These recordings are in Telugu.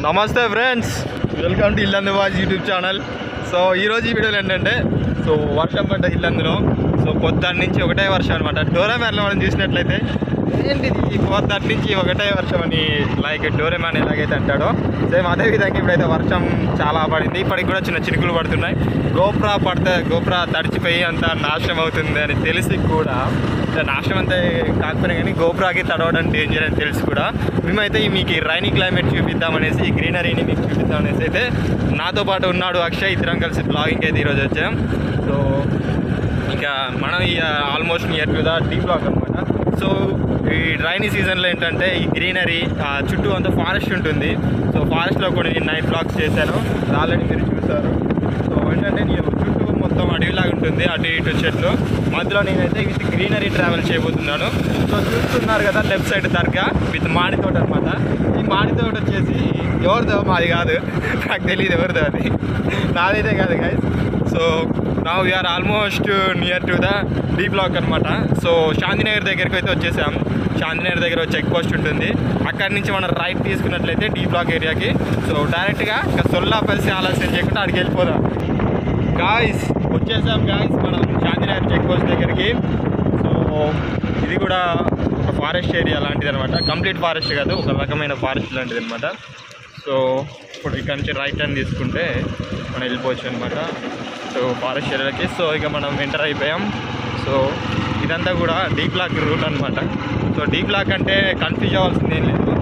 నమస్తే ఫ్రెండ్స్ వెల్కమ్ టు ఇల్లందు వాజ్ యూట్యూబ్ ఛానల్ సో ఈరోజు ఈ వీడియోలో ఏంటంటే సో వర్షం పడ్డ ఇల్లందులో సో పొద్దున్న నుంచి ఒకటే వర్షం అనమాట డోరేమాన్లో మనం చూసినట్లయితే ఏంటిది ఈ పొద్దున్న నుంచి ఒకటే వర్షం అని లైక్ డోరేమాన్ ఎలాగైతే అంటాడో సేమ్ అదే విధంగా ఇప్పుడైతే వర్షం చాలా పడింది ఇప్పటికి కూడా చిన్న చినుకులు పడుతున్నాయి గోప్రా పడితే గోప్రా తడిచిపోయి అంత నాశనం అవుతుంది అని తెలిసి కూడా ఇట్లా నాశనం అంతా కాకపోయినా కానీ గోపురాకి తడవడం డేంజర్ అని తెలిసి కూడా మేమైతే ఈ మీకు రైనీ క్లైమేట్ చూపిద్దామనేసి ఈ గ్రీనరీని మీకు చూపిద్దామనేసి అయితే నాతో పాటు ఉన్నాడు అక్షయ్ ఇద్దరం కలిసి బ్లాగింగ్ అయితే ఈరోజు వచ్చాం సో ఇంకా మనం ఈ almost near to the D block అనమాట సో ఈ రైనీ సీజన్లో ఏంటంటే ఈ గ్రీనరీ చుట్టూ అంతా ఫారెస్ట్ ఉంటుంది సో ఫారెస్ట్లో కొన్ని నేను నైట్ బ్లాగ్స్ చేశాను ఆల్రెడీ మీరు చూసారు సో ఏంటంటే నేను చుట్టూ మొత్తం అడవిలాగా ఉంటుంది అటు ఇటు చెట్లు మధ్యలో నేనైతే విత్ గ్రీనరీ ట్రావెల్ చేయబోతున్నాను సో చూస్తున్నారు కదా లెఫ్ట్ సైడ్ దర్గా విత్ మామిడి తోట అనమాట ఈ మామిడి తోట వచ్చేసి ఎవరిదో మాది కాదు నాకు తెలియదు ఎవరిదో అది నాదైతే కాదు గైస్ సో నా we're almost near to the D block అనమాట సో శాంతినగర్ దగ్గరికి అయితే వచ్చేసాం శాంతినగర్ దగ్గర చెక్ పోస్ట్ ఉంటుంది అక్కడి నుంచి మనం రైట్ తీసుకున్నట్లయితే డీ బ్లాక్ ఏరియాకి సో డైరెక్ట్గా ఇంకా సొల్లాపల్సి ఆలస్యం చేయకుండా అక్కడికి వెళ్ళిపోదాం గాయస్ వచ్చేసాం గాయస్ మనం శాంతినగర్ చెక్ పోస్ట్ దగ్గరికి సో ఇది కూడా ఒక ఫారెస్ట్ ఏరియా లాంటిది అనమాట కంప్లీట్ ఫారెస్ట్ కాదు ఒక రకమైన ఫారెస్ట్ లాంటిది అనమాట సో ఇప్పుడు ఇక్కడ నుంచి రైట్ టర్న్ తీసుకుంటే మనం వెళ్ళిపోవచ్చు అనమాట సో ఫారెస్ట్ ఏరియాకి సో ఇక మనం ఎంటర్ అయిపోయాం సో ఇదంతా కూడా డీ బ్లాక్ రూట్ అనమాట సో డీ బ్లాక్ అంటే కన్ఫ్యూజ్ అవ్వాల్సింది ఏం లేదు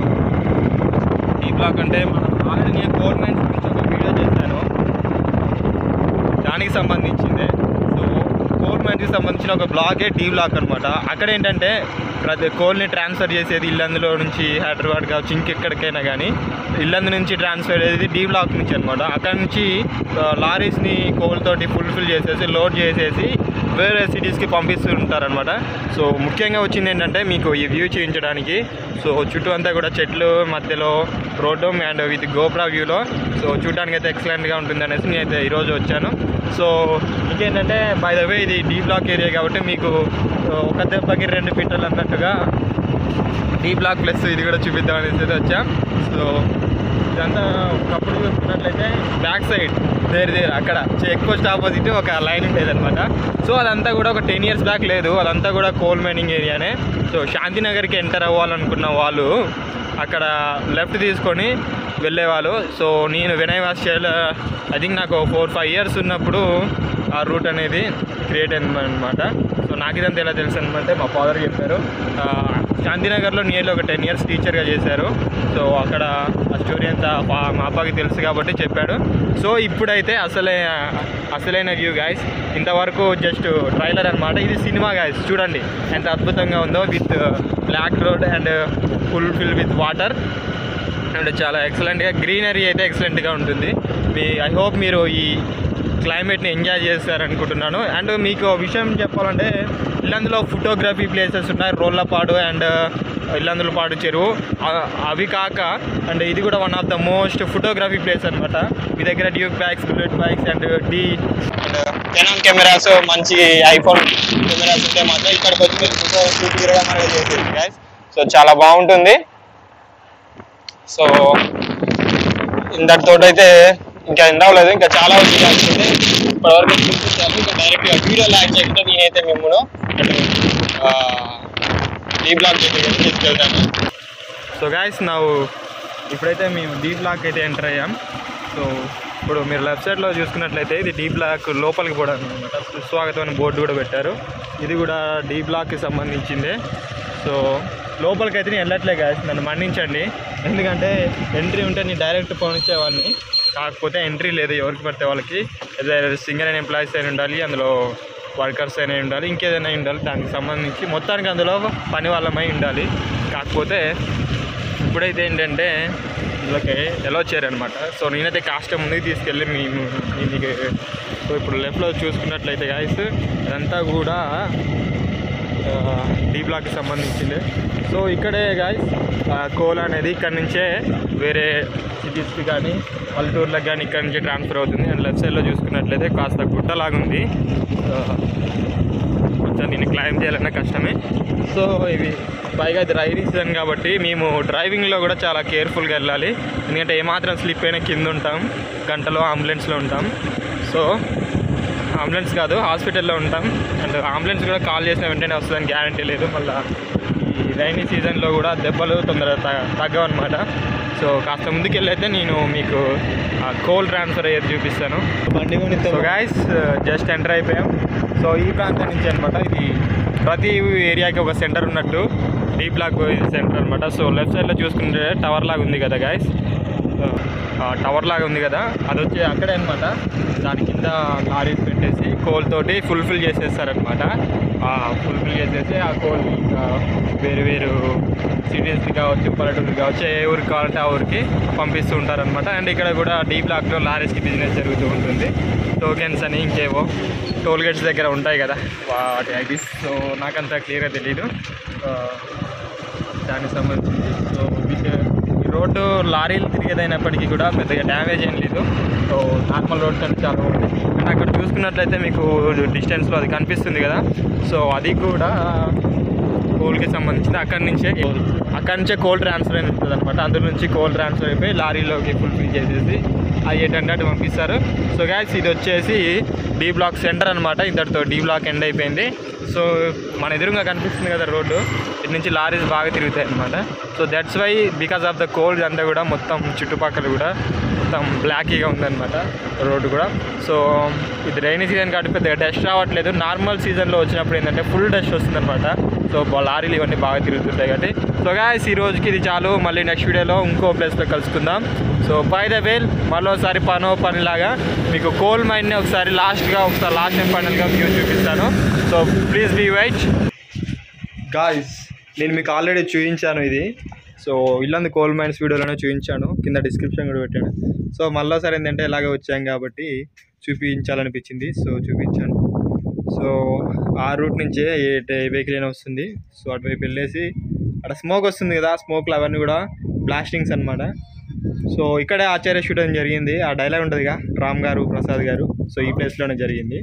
డీ బ్లాక్ అంటే మనం ఆల్రెడీ నేను గవర్నమెంట్ గురించి ఒక వీడియో చేశాను దానికి సంబంధించిందే సో కోల్ మైన్కి సంబంధించిన ఒక బ్లాగే డీ బ్లాక్ అనమాట అక్కడ ఏంటంటే ప్రతి కోల్ని ట్రాన్స్ఫర్ చేసేది ఇల్లందులో నుంచి హైదరాబాద్ కావచ్చు ఇంకెక్కడికైనా కానీ ఇల్లందు నుంచి ట్రాన్స్ఫర్ అయ్యేది డీ బ్లాక్ నుంచి అనమాట అక్కడ నుంచి ఆ, లారీస్ని కోల్ తోటి ఫుల్ఫిల్ చేసేసి లోడ్ చేసేసి వేరే సిటీస్కి పంపిస్తూ ఉంటారనమాట సో ముఖ్యంగా వచ్చింది ఏంటంటే మీకు ఈ వ్యూ చూపించడానికి సో చుట్టూ అంతా కూడా చెట్లు మధ్యలో రోడ్డు అండ్ విత్ గోప్రా వ్యూలో సో చూడడానికి అయితే ఎక్సలెంట్గా ఉంటుంది అనేసి నేనైతే ఈరోజు వచ్చాను సో ఇంకేంటంటే బై ద వే ఇది డీ బ్లాక్ ఏరియా కాబట్టి మీకు ఆ, ఒక దెబ్బకి రెండు పిట్టలు అన్నట్టుగా డీ బ్లాక్ ప్లస్ ఇది కూడా చూపిద్దాం అనేసి అయితే వచ్చాం సో ఇదంతా ఒకప్పుడు చూసుకున్నట్లయితే బ్యాక్ సైడ్ దేర్ దేర్ అక్కడ చెక్ పోస్ట్ ఆపోజిట్ ఒక లైన్ ఉండేది అనమాట సో అదంతా కూడా ఒక టెన్ ఇయర్స్ బ్యాక్ లేదు అదంతా కూడా కోల్ మైనింగ్ ఏరియానే సో శాంతినగర్కి ఎంటర్ అవ్వాలనుకున్న వాళ్ళు అక్కడ లెఫ్ట్ తీసుకొని వెళ్ళేవాళ్ళు సో నేను వినయ్ వాస్చేల్ ఐ థింక్ నాకు ఫోర్ ఫైవ్ ఇయర్స్ ఉన్నప్పుడు ఆ రూట్ అనేది క్రియేట్ అయింది అనమాట సో నాకు ఇదంతా ఎలా తెలుసు అనమాట మా ఫాదర్ చెప్పారు ఆ, శాంతినగర్లో నియర్లీ ఒక టెన్ ఇయర్స్ టీచర్గా చేశారు సో అక్కడ ఆ స్టోరీ అంతా పా- మా అబ్బాకి తెలుసు కాబట్టి చెప్పాడు సో ఇప్పుడైతే అసలే అసలైన వ్యూ గాయస్ ఇంతవరకు జస్ట్ ట్రైలర్ అనమాట ఇది సినిమా గాయస్ చూడండి ఎంత అద్భుతంగా ఉందో with block road and full fill with water and చాలా ఎక్సలెంట్గా గ్రీనరీ అయితే ఎక్సలెంట్గా ఉంటుంది మీ ఐ హోప్ మీరు ఈ క్లైమేట్ని ఎంజాయ్ చేస్తారనుకుంటున్నాను అండ్ మీకు ఒక విషయం చెప్పాలంటే ఇల్లందులో ఫోటోగ్రఫీ ప్లేసెస్ ఉన్నాయి రోళ్ళపాడు అండ్ ఇల్లందులపాడు చెరువు ఆ- అవి కాక అండ్ ఇది కూడా one of the most photography place అనమాట మీ దగ్గర Duke bags bullet bikes and the Canon cameras మంచి ఐఫోన్ కెమెరాస్ ఉంటే మాత్రం ఇక్కడికి వచ్చి మీరు ఫోటో షూట్ తిరగడం అనేది చేసేది guys. సో చాలా బాగుంటుంది సో ఇంతటితో అయితే ఇంకా ఎండ్ అవ్వలేదు ఇంకా చాలా వచ్చింది అనుకుంటే ఇప్పటివరకు చూపించాను ఇంకా డైరెక్ట్గా వీడియో లాంచ్ చేయకుండా నేనైతే మిమ్మల్ని డీ బ్లాక్ అయితే తీసుకెళ్తాను సో గాయస్ నా ఇప్పుడైతే మేము డీ బ్లాక్ అయితే ఎంటర్ అయ్యాం సో ఇప్పుడు మీరు లెఫ్ట్ సైడ్లో చూసుకున్నట్లయితే ఇది డీ బ్లాక్ లోపలికి పోవడానికి అనమాట సుస్వాగతం అని బోర్డు కూడా పెట్టారు ఇది కూడా డీ బ్లాక్కి సంబంధించిందే సో లోపలికి అయితే నేను వెళ్ళట్లే గాయస్ నన్ను మన్నించండి ఎందుకంటే ఎంట్రీ ఉంటే నేను డైరెక్ట్ పోనిచ్చేవాడిని కాకపోతే ఎంట్రీ లేదు ఎవరికి పడితే వాళ్ళకి సింగర్ అయిన ఎంప్లాయీస్ అయినా ఉండాలి అందులో వర్కర్స్ అయినా ఉండాలి ఇంకేదైనా ఉండాలి దానికి సంబంధించి మొత్తానికి అందులో పని వాళ్ళమై ఉండాలి కాకపోతే ఇప్పుడైతే ఏంటంటే వీళ్ళకి ఎలా వచ్చారనమాట సో నేనైతే కాస్ట ముందుకు తీసుకెళ్ళి మీ మీ- మీకు సో ఇప్పుడు లెఫ్ట్లో చూసుకున్నట్లయితే గాయస్ ఇదంతా కూడా డీ బ్లాక్కి సంబంధించింది సో ఇక్కడే గాయస్ కోల్ అనేది ఇక్కడ నుంచే వేరే సిటీస్కి కానీ పల్లెటూర్లకు కానీ ఇక్కడ నుంచి ట్రాన్స్ఫర్ అవుతుంది అండ్ లెఫ్ట్ సైడ్లో చూసుకున్నట్లయితే కాస్త గుట్టలాగుంది ఆ, కొంచెం దీన్ని క్లైమ్ చేయాలన్నా కష్టమే సో ఇవి పైగా ఇది రైనీ సీజన్ కాబట్టి మేము డ్రైవింగ్లో కూడా చాలా కేర్ఫుల్గా వెళ్ళాలి ఎందుకంటే ఏమాత్రం స్లిప్ అయినా కింద ఉంటాం గంటలో అంబులెన్స్లో ఉంటాం సో అంబులెన్స్ కాదు హాస్పిటల్లో ఉంటాం అండ్ అంబులెన్స్ కూడా కాల్ చేసిన వెంటనే వస్తుందని గ్యారంటీ లేదు మళ్ళీ ఈ రైనీ సీజన్లో కూడా దెబ్బలు తొందరగా త తగ్గవు అనమాట సో కాస్త ముందుకెళ్ళైతే నేను మీకు కోల్ ట్రాన్స్ఫర్ అయ్యేది చూపిస్తాను బండి కొని సో గాయస్ జస్ట్ ఎంటర్ అయిపోయాం సో ఈ ప్రాంతం నుంచి అనమాట ఇది ప్రతి ఏరియాకి ఒక సెంటర్ ఉన్నట్టు డీ బ్లాక్ సెంటర్ అనమాట సో లెఫ్ట్ సైడ్లో చూసుకుంటే టవర్ లాగా ఉంది కదా గాయస్ టవర్ లాగా ఉంది కదా అది వచ్చి అక్కడే అనమాట దాని కింద లారీస్ పెట్టేసి కోల్ తోటి ఫుల్ఫిల్ చేసేస్తారనమాట ఫుల్ఫిల్ చేసేసి ఆ కోల్ ఇంకా వేరు వేరు సిటీస్కి కావచ్చు పల్లెటూరుకి కావచ్చు ఏ ఊరికి కావాలంటే ఆ ఊరికి పంపిస్తూ ఉంటారనమాట అండ్ ఇక్కడ కూడా డీ బ్లాక్లో లారీస్కి బిజినెస్ జరుగుతూ ఉంటుంది టోకెన్స్ అని ఇంకేవో టోల్ గేట్స్ దగ్గర ఉంటాయి కదా వాటి ఐడీస్ సో నాకంత క్లియర్గా తెలియదు ఆ, దానికి సంబంధించి సో మీకు ఈ రోడ్డు లారీలు తిరిగేదైనప్పటికీ కూడా పెద్దగా డ్యామేజ్ ఏం లేదు సో నార్మల్ రోడ్స్ అంటే చాలా ఉంది అండ్ అక్కడ చూసుకున్నట్లయితే మీకు డిస్టెన్స్లో అది కనిపిస్తుంది కదా సో అది కూడా కోల్కి సంబంధించింది అక్కడి నుంచే అక్కడి నుంచే కోల్ ట్రాన్స్ఫర్ అని ఉంటుంది అనమాట అందులో నుంచి కోల్ ట్రాన్స్ఫర్ అయిపోయి లారీలోకి ఫుల్ఫిల్ చేసేసి అవి ఏంటంటే అటు పంపిస్తారు సో గ్యాస్ ఇది వచ్చేసి డీ బ్లాక్ సెంటర్ అనమాట ఇంతటితో డీ బ్లాక్ ఎండ్ అయిపోయింది సో మన ఎదురుగా కనిపిస్తుంది కదా రోడ్డు ఇటు నుంచి లారీస్ బాగా తిరుగుతాయి అనమాట so that's why because of the coal అంతా కూడా మొత్తం చుట్టుపక్కల కూడా మొత్తం బ్లాకీగా ఉందన్నమాట రోడ్డు కూడా సో ఇది రైనీ సీజన్ కాబట్టి పెద్దగా డస్ట్ రావట్లేదు నార్మల్ సీజన్లో వచ్చినప్పుడు ఏంటంటే ఫుల్ డస్ట్ వస్తుందన్నమాట సో బా- లారీలు ఇవన్నీ బాగా తిరుగుతుంటాయి కాబట్టి సో గాయస్ ఈ రోజుకి ఇది చాలు మళ్ళీ నెక్స్ట్ వీడియోలో ఇంకో ప్లేస్లో కలుసుకుందాం సో బై ద వేల్ మరోసారి పనో పనిలాగా మీకు కోల్ మైన్ని ఒకసారి లాస్ట్గా ఒకసారి లాస్ట్ అండ్ ఫైనల్గా వ్యూ చూపిస్తాను so please be wait guys నేను మీకు ఆల్రెడీ చూపించాను ఇది సో ఇల్లందు కోల్ మైన్స్ వీడియోలోనే చూపించాను కింద డిస్క్రిప్షన్ కూడా పెట్టాను సో మళ్ళీసారి ఏంటంటే ఇలాగే వచ్చాం కాబట్టి చూపించాలనిపించింది సో చూపించాను సో ఆ రూట్ నుంచే ఏ వెహికల్ అయినా వస్తుంది సో అటువైపు వెళ్ళేసి అక్కడ స్మోక్ వస్తుంది కదా స్మోక్లు అవన్నీ కూడా బ్లాస్టింగ్స్ అన్నమాట సో ఇక్కడే ఆచార్య షూటింగ్ జరిగింది ఆ డైలాగ్ ఉంటుందిగా రామ్ గారు ప్రసాద్ గారు సో ఈ ప్లేస్లోనే జరిగింది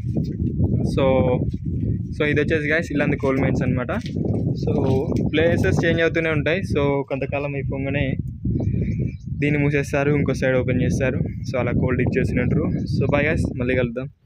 సో సో ఇది వచ్చేసి గాయస్ ఇల్లంది కోల్ మైన్స్ అనమాట సో ప్లేసెస్ చేంజ్ అవుతూనే ఉంటాయి సో కొంతకాలం అయిపోగానే దీన్ని మూసేస్తారు ఇంకో సైడ్ ఓపెన్ చేస్తారు సో అలా కోల్డ్ ఇచ్చేసినట్టు సో బాయ్ గాయస్ మళ్ళీ కలుద్దాం